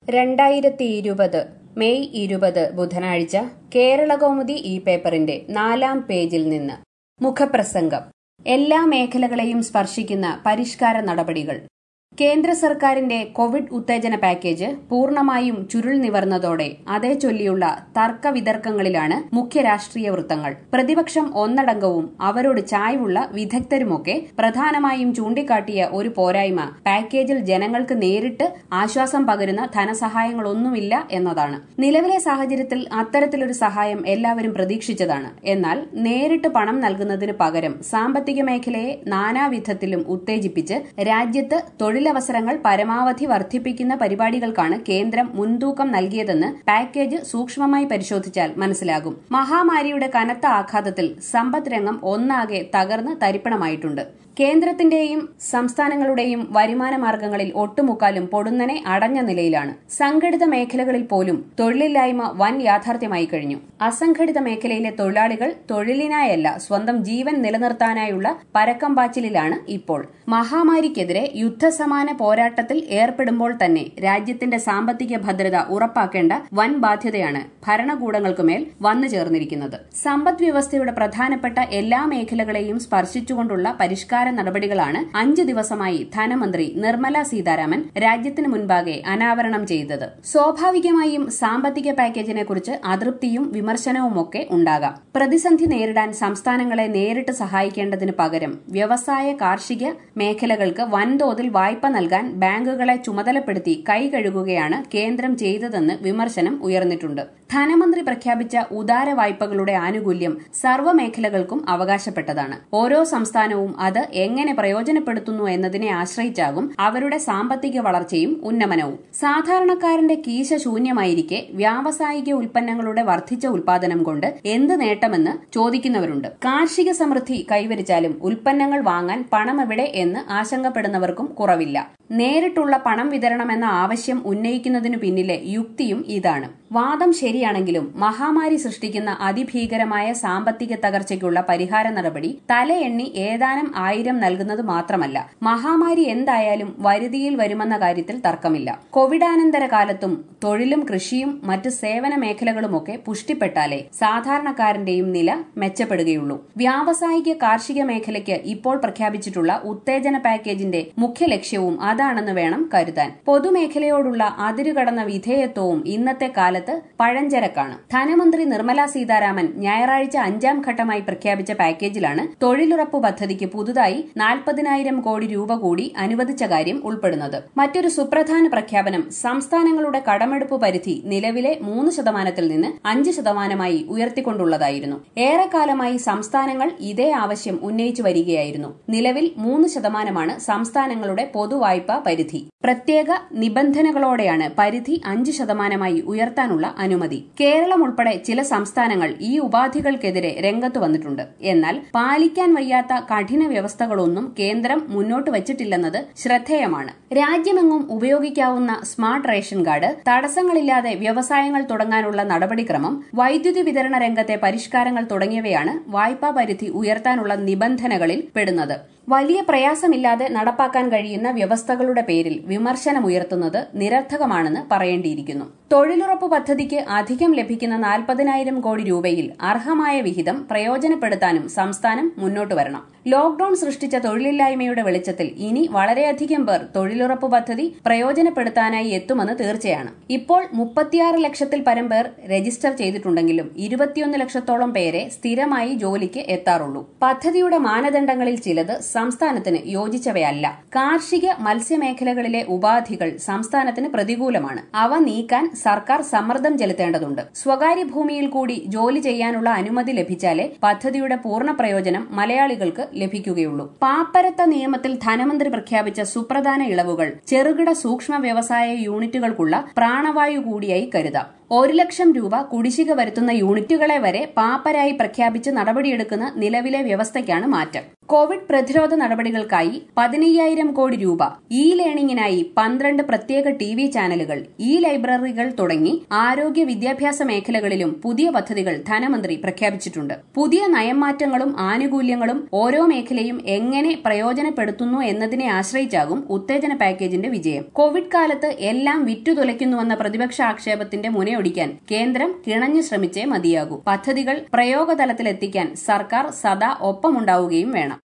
രണ്ടായിരത്തി ഇരുപത് മെയ് ഇരുപത് ബുധനാഴ്ച കേരളകൗമുദി ഈ പേപ്പറിന്റെ നാലാം പേജിൽ നിന്ന് മുഖപ്രസംഗം എല്ലാ മേഖലകളെയും സ്പർശിക്കുന്ന പരിഷ്കാര നടപടികൾ കേന്ദ്ര സർക്കാരിന്റെ കോവിഡ് ഉത്തേജന പാക്കേജ് പൂർണ്ണമായും ചുരുൾ നിവർന്നതോടെ അതേ ചൊല്ലിയുള്ള തർക്ക വിതർക്കങ്ങളിലാണ് മുഖ്യ രാഷ്ട്രീയ വൃത്തങ്ങൾ പ്രതിപക്ഷം ഒന്നടങ്കവും അവരോട് ചായ്വുള്ള വിദഗ്ധരുമൊക്കെ പ്രധാനമായും ചൂണ്ടിക്കാട്ടിയ ഒരു പോരായ്മ പാക്കേജിൽ ജനങ്ങൾക്ക് നേരിട്ട് ആശ്വാസം പകരുന്ന ധനസഹായങ്ങളൊന്നുമില്ല എന്നതാണ് നിലവിലെ സാഹചര്യത്തിൽ അത്തരത്തിലൊരു സഹായം എല്ലാവരും പ്രതീക്ഷിച്ചതാണ് എന്നാൽ നേരിട്ട് പണം നൽകുന്നതിന് പകരം സാമ്പത്തിക മേഖലയെ നാനാവിധത്തിലും ഉത്തേജിപ്പിച്ച് രാജ്യത്ത് തൊഴിലവസരങ്ങൾ പരമാവധി വർദ്ധിപ്പിക്കുന്ന പരിപാടികൾക്കാണ് കേന്ദ്രം മുൻതൂക്കം നൽകിയതെന്ന് പാക്കേജ് സൂക്ഷ്മമായി പരിശോധിച്ചാൽ മനസ്സിലാകും മഹാമാരിയുടെ കനത്ത ആഘാതത്തിൽ സമ്പദ് രംഗം ഒന്നാകെ തകർന്ന് തരിപ്പണമായിട്ടുണ്ട് കേന്ദ്രത്തിന്റെയും സംസ്ഥാനങ്ങളുടെയും വരുമാന മാർഗങ്ങളിൽ ഒട്ടുമുക്കാലും പൊടുന്നനെ അടഞ്ഞ നിലയിലാണ് സംഘടിത മേഖലകളിൽ പോലും തൊഴിലില്ലായ്മ വൻ യാഥാർത്ഥ്യമായി കഴിഞ്ഞു അസംഘടിത മേഖലയിലെ തൊഴിലാളികൾ തൊഴിലിനായല്ല സ്വന്തം ജീവൻ നിലനിർത്താനായുള്ള പരക്കം പാച്ചിലിലാണ് ഇപ്പോൾ മഹാമാരിക്കെതിരെ യുദ്ധസമാന പോരാട്ടത്തിൽ ഏർപ്പെടുമ്പോൾ തന്നെ രാജ്യത്തിന്റെ സാമ്പത്തിക ഭദ്രത ഉറപ്പാക്കേണ്ട വൻ ബാധ്യതയാണ് ഭരണകൂടങ്ങൾക്കുമേൽ വന്നു ചേർന്നിരിക്കുന്നത് സമ്പദ് വ്യവസ്ഥയുടെ പ്രധാനപ്പെട്ട എല്ലാ മേഖലകളെയും സ്പർശിച്ചുകൊണ്ടുള്ള പരിഷ്കാര നടപടികളാണ് അഞ്ച് ദിവസമായി ധനമന്ത്രി നിർമ്മല സീതാരാമൻ രാജ്യത്തിന് മുൻപാകെ അനാവരണം ചെയ്തത് സ്വാഭാവികമായും സാമ്പത്തിക പാക്കേജിനെ കുറിച്ച് അതൃപ്തിയും വിമർശനവുമൊക്കെ ഉണ്ടാകാം പ്രതിസന്ധി നേരിടാൻ സംസ്ഥാനങ്ങളെ നേരിട്ട് സഹായിക്കേണ്ടതിന് പകരം വ്യവസായ കാർഷിക മേഖലകൾക്ക് വൻതോതിൽ വായ്പ നൽകാൻ ബാങ്കുകളെ ചുമതലപ്പെടുത്തി കൈകഴുകുകയാണ് കേന്ദ്രം ചെയ്തതെന്ന് വിമർശനം ഉയർന്നിട്ടുണ്ട് ധനമന്ത്രി പ്രഖ്യാപിച്ച ഉദാര വായ്പകളുടെ ആനുകൂല്യം സർവ്വമേഖലകൾക്കും അവകാശപ്പെട്ടതാണ് ഓരോ സംസ്ഥാനവും അത് എങ്ങനെ പ്രയോജനപ്പെടുത്തുന്നു എന്നതിനെ ആശ്രയിച്ചാകും അവരുടെ സാമ്പത്തിക വളർച്ചയും ഉന്നമനവും സാധാരണക്കാരന്റെ കീശ ശൂന്യമായിരിക്കെ വ്യാവസായിക ഉൽപ്പന്നങ്ങളുടെ വർദ്ധിച്ച ഉൽപാദനം കൊണ്ട് എന്ത് നേട്ടമെന്ന് ചോദിക്കുന്നവരുണ്ട് കാർഷിക സമൃദ്ധി കൈവരിച്ചാലും ഉൽപ്പന്നങ്ങൾ വാങ്ങാൻ പണമെവിടെ എന്ന് ആശങ്കപ്പെടുന്നവർക്കും കുറവില്ല നേരിട്ടുള്ള പണം വിതരണം എന്ന ആവശ്യം ഉന്നയിക്കുന്നതിനു പിന്നിലെ യുക്തിയും ഇതാണ് വാദം ശരിയാണെങ്കിലും മഹാമാരി സൃഷ്ടിക്കുന്ന അതിഭീകരമായ സാമ്പത്തിക തകർച്ചയ്ക്കുള്ള പരിഹാര നടപടി തലയെണ്ണി ഏതാനും ആയിരം നൽകുന്നത് മാത്രമല്ല മഹാമാരി എന്തായാലും വരുതിയിൽ വരുമെന്ന കാര്യത്തിൽ തർക്കമില്ല കോവിഡാനന്തര കാലത്തും തൊഴിലും കൃഷിയും മറ്റ് സേവന മേഖലകളുമൊക്കെ പുഷ്ടിപ്പെട്ടാലേ സാധാരണക്കാരന്റെയും നില മെച്ചപ്പെടുകയുള്ളൂ വ്യാവസായിക കാർഷിക മേഖലയ്ക്ക് ഇപ്പോൾ പ്രഖ്യാപിച്ചിട്ടുള്ള ഉത്തേജന പാക്കേജിന്റെ മുഖ്യ ലക്ഷ്യവും അതാണെന്ന് വേണം കരുതാൻ പൊതുമേഖലയോടുള്ള അതിരുകടന്ന വിധേയത്വവും ഇന്നത്തെ കാലത്ത് പഴഞ്ചരക്കാണ് ധനമന്ത്രി നിർമ്മല സീതാരാമൻ ഞായറാഴ്ച അഞ്ചാം ഘട്ടമായി പ്രഖ്യാപിച്ച പാക്കേജിലാണ് തൊഴിലുറപ്പ് പദ്ധതിക്ക് പുതുതായി നാൽപ്പതിനായിരം കോടി രൂപ കൂടി അനുവദിച്ച കാര്യം ഉൾപ്പെടുന്നത് മറ്റൊരു സുപ്രധാന പ്രഖ്യാപനം സംസ്ഥാനങ്ങളുടെ കടമെടുപ്പ് പരിധി നിലവിലെ മൂന്ന് ശതമാനത്തിൽ നിന്ന് അഞ്ച് ശതമാനമായി ഉയർത്തിക്കൊണ്ടുള്ളതായിരുന്നു ഏറെക്കാലമായി സംസ്ഥാനങ്ങൾ ഇതേ ആവശ്യം ഉന്നയിച്ചു വരികയായിരുന്നു നിലവിൽ മൂന്ന് ശതമാനമാണ് സംസ്ഥാനങ്ങളുടെ പൊതുവായ്പാ പരിധി പ്രത്യേക നിബന്ധനകളോടെയാണ് പരിധി അഞ്ച് ശതമാനമായി ഉയർത്താനുള്ള അനുമതി കേരളം ഉൾപ്പെടെ ചില സംസ്ഥാനങ്ങൾ ഈ ഉപാധികൾക്കെതിരെ രംഗത്ത് വന്നിട്ടുണ്ട് എന്നാൽ പാലിക്കാൻ വയ്യാത്ത കഠിന വ്യവസ്ഥകളൊന്നും കേന്ദ്രം മുന്നോട്ട് വച്ചിട്ടില്ലെന്നത് ശ്രദ്ധേയമാണ് രാജ്യമെങ്ങും ഉപയോഗിക്കാവുന്ന സ്മാർട്ട് റേഷൻ കാർഡ് തടസ്സങ്ങളില്ലാതെ വ്യവസായങ്ങൾ തുടങ്ങാനുള്ള നടപടിക്രമം വൈദ്യുതി വിതരണ രംഗത്തെ പരിഷ്കാരങ്ങൾ തുടങ്ങിയവയാണ് വായ്പാ പരിധി ഉയർത്താനുള്ള നിബന്ധനകളിൽ പെടുന്നത് വലിയ പ്രയാസമില്ലാതെ നടപ്പാക്കാൻ കഴിയുന്ന വ്യവസ്ഥകളുടെ പേരിൽ വിമർശനമുയർത്തുന്നത് നിരർത്ഥകമാണെന്ന് പറയേണ്ടിയിരിക്കുന്നു തൊഴിലുറപ്പ് പദ്ധതിക്ക് അധികം ലഭിക്കുന്ന നാൽപ്പതിനായിരം കോടി രൂപയിൽ അർഹമായ വിഹിതം പ്രയോജനപ്പെടുത്താനും സംസ്ഥാനം മുന്നോട്ട് വരണം ലോക്ഡൌൺ സൃഷ്ടിച്ച തൊഴിലില്ലായ്മയുടെ വെളിച്ചത്തിൽ ഇനി വളരെയധികം പേർ തൊഴിലുറപ്പ് പദ്ധതി പ്രയോജനപ്പെടുത്താനായി എത്തുമെന്ന് തീർച്ചയാണ് ഇപ്പോൾ മുപ്പത്തിയാറ് ലക്ഷത്തിൽ പരം പേർ രജിസ്റ്റർ ചെയ്തിട്ടുണ്ടെങ്കിലും ഇരുപത്തിയൊന്ന് ലക്ഷത്തോളം പേരെ സ്ഥിരമായി ജോലിക്ക് എത്താറുള്ളൂ പദ്ധതിയുടെ മാനദണ്ഡങ്ങളിൽ ചിലത് സംസ്ഥാനത്തിന് യോജിച്ചവയല്ല കാർഷിക മത്സ്യമേഖലകളിലെ ഉപാധികൾ സംസ്ഥാനത്തിന് പ്രതികൂലമാണ് അവ നീക്കാൻ സർക്കാർ സമ്മർദ്ദം ചെലുത്തേണ്ടതുണ്ട് സ്വകാര്യ ഭൂമിയിൽ കൂടി ജോലി ചെയ്യാനുള്ള അനുമതി ലഭിച്ചാലേ പദ്ധതിയുടെ പൂർണ്ണ പ്രയോജനം മലയാളികൾക്ക് ലഭിക്കുകയുള്ളൂ പാപ്പരത്ത നിയമത്തിൽ ധനമന്ത്രി പ്രഖ്യാപിച്ച സുപ്രധാന ഇളവുകൾ ചെറുകിട സൂക്ഷ്മ വ്യവസായ യൂണിറ്റുകൾക്കുള്ള പ്രാണവായു കൂടിയായി കരുതാം ഒരു ലക്ഷം രൂപ കുടിശ്ശിക വരുത്തുന്ന യൂണിറ്റുകളെ വരെ പാപ്പരായി പ്രഖ്യാപിച്ച് നടപടിയെടുക്കുന്ന നിലവിലെ വ്യവസ്ഥയ്ക്കാണ് മാറ്റം കോവിഡ് പ്രതിരോധ നടപടികൾക്കായി പതിനയ്യായിരം കോടി രൂപ ഇ ലേണിംഗിനായി പന്ത്രണ്ട് പ്രത്യേക ടി വി ചാനലുകൾ ഇ ലൈബ്രറികൾ തുടങ്ങി ആരോഗ്യ വിദ്യാഭ്യാസ മേഖലകളിലും പുതിയ പദ്ധതികൾ ധനമന്ത്രി പ്രഖ്യാപിച്ചിട്ടുണ്ട് പുതിയ നയംമാറ്റങ്ങളും ആനുകൂല്യങ്ങളും ഓരോ മേഖലയും എങ്ങനെ പ്രയോജനപ്പെടുത്തുന്നു എന്നതിനെ ആശ്രയിച്ചാകും ഉത്തേജന പാക്കേജിന്റെ വിജയം കോവിഡ് കാലത്ത് എല്ലാം വിറ്റുതുലയ്ക്കുന്നുവെന്ന പ്രതിപക്ഷ ആക്ഷേപത്തിന്റെ മുനയൊടിക്കാൻ കേന്ദ്രം കിണഞ്ഞു ശ്രമിച്ചേ മതിയാകൂ പദ്ധതികൾ പ്രയോഗതലത്തിലെത്തിക്കാൻ സർക്കാർ സദാ ഒപ്പമുണ്ടാവുകയും വേണം